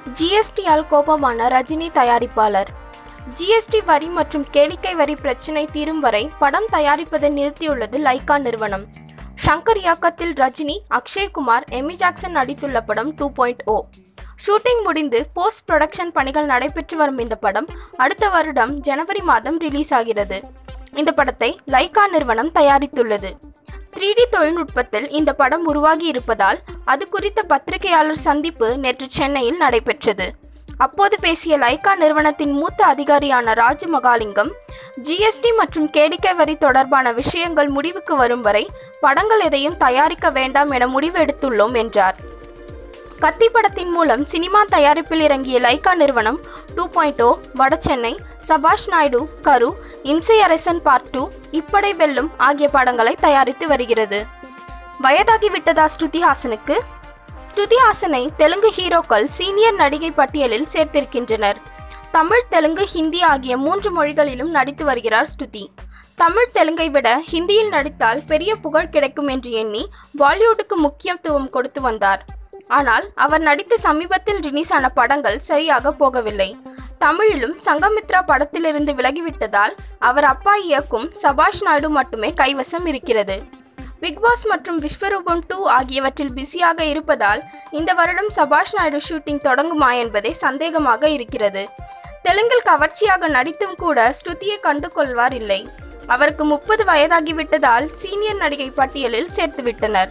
ஜிஎஸ்டியால் கோபமான ரஜினி தயாரிப்பாளர் ஜிஎஸ்டி வரி மற்றும் கேளிக்கை வரி பிரச்சினை தீரும் வரை படம் தயாரிப்பதை நிறுத்தியுள்ளது லைகா நிறுவனம் ஷங்கர் இயக்கத்தில் ரஜினி அக்ஷய்குமார் எமி ஜாக்சன் நடித்துள்ள படம் டூ பாயிண்ட் ஓ ஷூட்டிங் முடிந்து போஸ்ட் ப்ரொடக்ஷன் பணிகள் நடைபெற்று வரும் இந்த படம் அடுத்த வருடம் ஜனவரி மாதம் ரிலீஸ் ஆகிறது இந்த படத்தை லைகா நிறுவனம் தயாரித்துள்ளது த்ரீ டி தொழில்நுட்பத்தில் இந்த படம் உருவாகி இருப்பதால் அது குறித்த பத்திரிகையாளர் சந்திப்பு நேற்று சென்னையில் நடைபெற்றது அப்போது பேசிய லைகா நிறுவனத்தின் மூத்த அதிகாரியான ராஜு மகாலிங்கம் ஜிஎஸ்டி மற்றும் கேளிக்கை வரி தொடர்பான விஷயங்கள் முடிவுக்கு வரும் வரை படங்கள் எதையும் தயாரிக்க வேண்டாம் என முடிவு எடுத்துள்ளோம் என்றார் கத்தி படத்தின் மூலம் சினிமா தயாரிப்பில் இறங்கிய லைகா நிறுவனம் டூ பாயிண்ட் ஓ வடசென்னை சபாஷ் நாயுடு கரு இம்சை அரசன் பார்ட் டூ இப்படை வெல்லும் ஆகிய படங்களை தயாரித்து வருகிறது வயதாகிவிட்டதா ஸ்ருதி ஹாசனுக்கு ஸ்ருதி ஹாசனை தெலுங்கு ஹீரோக்கள் சீனியர் நடிகை பட்டியலில் சேர்த்திருக்கின்றனர் தமிழ் தெலுங்கு ஹிந்தி ஆகிய மூன்று மொழிகளிலும் நடித்து வருகிறார் ஸ்ருதி தமிழ் தெலுங்கை விட ஹிந்தியில் நடித்தால் பெரிய புகழ் கிடைக்கும் என்று எண்ணி பாலிவுட்டுக்கு முக்கியத்துவம் கொடுத்து வந்தார் ஆனால் அவர் நடித்த சமீபத்தில் ரிலீஸ் ஆன படங்கள் சரியாக போகவில்லை தமிழிலும் சங்கமித்ரா படத்திலிருந்து விலகிவிட்டதால் அவர் அப்பா இயக்கும் சபாஷ் நாயுடு மட்டுமே கைவசம் இருக்கிறது பிக்பாஸ் மற்றும் விஸ்வரூபம் டூ ஆகியவற்றில் பிஸியாக இருப்பதால் இந்த வருடம் சபாஷ் நாயுடு ஷூட்டிங் தொடங்குமா என்பதே சந்தேகமாக இருக்கிறது தெலுங்கில் கவர்ச்சியாக நடித்தும் கூட ஸ்ருதியை கண்டு கொள்வார் இல்லை அவருக்கு முப்பது வயதாகிவிட்டதால் சீனியர் நடிகை பட்டியலில் சேர்த்துவிட்டனர்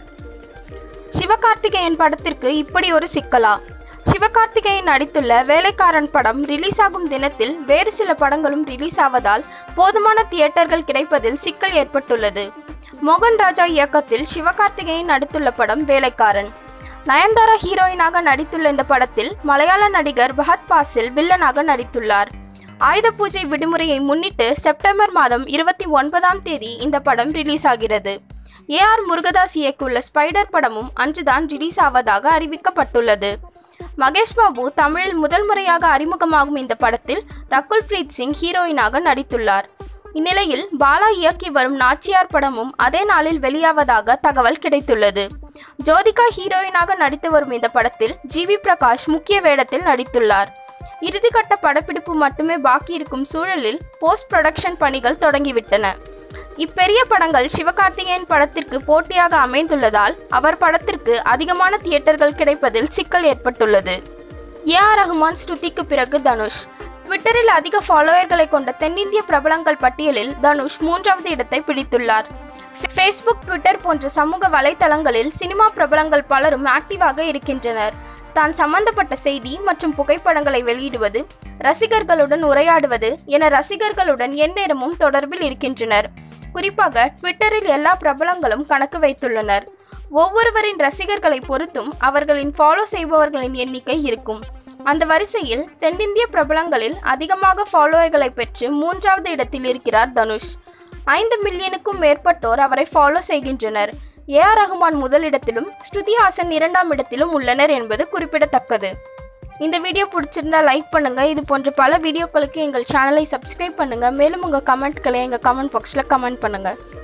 சிவகார்த்திகேயன் படத்திற்கு இப்படி ஒரு சிக்கலா சிவகார்த்திகேயன் நடித்துள்ள வேலைக்காரன் படம் ரிலீஸ் ஆகும் தினத்தில் வேறு சில படங்களும் ரிலீஸ் ஆவதால் போதுமான தியேட்டர்கள் கிடைப்பதில் சிக்கல் ஏற்பட்டுள்ளது மோகன் ராஜா இயக்கத்தில் சிவகார்த்திகேயன் நடித்துள்ள படம் வேலைக்காரன் நயன்தாரா ஹீரோயினாக நடித்துள்ள இந்த படத்தில் மலையாள நடிகர் பஹத் பாசில் வில்லனாக நடித்துள்ளார் ஆயுத பூஜை விடுமுறையை முன்னிட்டு செப்டம்பர் மாதம் இருபத்தி ஒன்பதாம் தேதி இந்த படம் ரிலீஸ் ஆகிறது ஏ ஆர் முருகதாஸ் இயக்குள்ள ஸ்பைடர் படமும் அன்றுதான் ரிலீஸ் ஆவதாக அறிவிக்கப்பட்டுள்ளது மகேஷ் பாபு தமிழில் முதல் முறையாக அறிமுகமாகும் இந்த படத்தில் ரகுல் பிரீத் சிங் ஹீரோயினாக நடித்துள்ளார் இந்நிலையில் பாலா இயக்கி வரும் நாச்சியார் படமும் அதே நாளில் வெளியாவதாக தகவல் கிடைத்துள்ளது ஜோதிகா ஹீரோயினாக நடித்து வரும் இந்த படத்தில் ஜிவி பிரகாஷ் முக்கிய வேடத்தில் நடித்துள்ளார் இறுதிக்கட்ட படப்பிடிப்பு மட்டுமே பாக்கி இருக்கும் சூழலில் போஸ்ட் ப்ரொடக்ஷன் பணிகள் தொடங்கிவிட்டன இப்பெரிய படங்கள் சிவகார்த்திகேயன் படத்திற்கு போட்டியாக அமைந்துள்ளதால் அவர் படத்திற்கு அதிகமான தியேட்டர்கள் கிடைப்பதில் சிக்கல் ஏற்பட்டுள்ளது ஏ ஆர் ரஹ்மான் ஸ்ருதிக்கு பிறகு தனுஷ் ட்விட்டரில் அதிக ஃபாலோவர்களை கொண்ட தென்னிந்திய பிரபலங்கள் பட்டியலில் தனுஷ் மூன்றாவது இடத்தை பிடித்துள்ளார் ஃபேஸ்புக் ட்விட்டர் போன்ற சமூக வலைதளங்களில் சினிமா பிரபலங்கள் பலரும் ஆக்டிவாக இருக்கின்றனர் தான் சம்பந்தப்பட்ட செய்தி மற்றும் புகைப்படங்களை வெளியிடுவது ரசிகர்களுடன் உரையாடுவது என ரசிகர்களுடன் எந்நேரமும் தொடர்பில் இருக்கின்றனர் குறிப்பாக ட்விட்டரில் எல்லா பிரபலங்களும் கணக்கு வைத்துள்ளனர் ஒவ்வொருவரின் ரசிகர்களை பொறுத்தும் அவர்களின் ஃபாலோ செய்பவர்களின் எண்ணிக்கை இருக்கும் அந்த வரிசையில் தென்னிந்திய பிரபலங்களில் அதிகமாக ஃபாலோவர்களை பெற்று மூன்றாவது இடத்தில் இருக்கிறார் தனுஷ் ஐந்து மில்லியனுக்கும் மேற்பட்டோர் அவரை ஃபாலோ செய்கின்றனர் ஏ ஆர் ரஹ்மான் முதலிடத்திலும் ஸ்ருதி ஹாசன் இரண்டாம் இடத்திலும் உள்ளனர் என்பது குறிப்பிடத்தக்கது இந்த வீடியோ பிடிச்சிருந்தா லைக் பண்ணுங்க இது போன்ற பல வீடியோக்களுக்கு எங்கள் சேனலை சப்ஸ்கிரைப் பண்ணுங்க மேலும் உங்கள் கமெண்ட்களை எங்கள் கமெண்ட் பாக்ஸில் கமெண்ட் பண்ணுங்க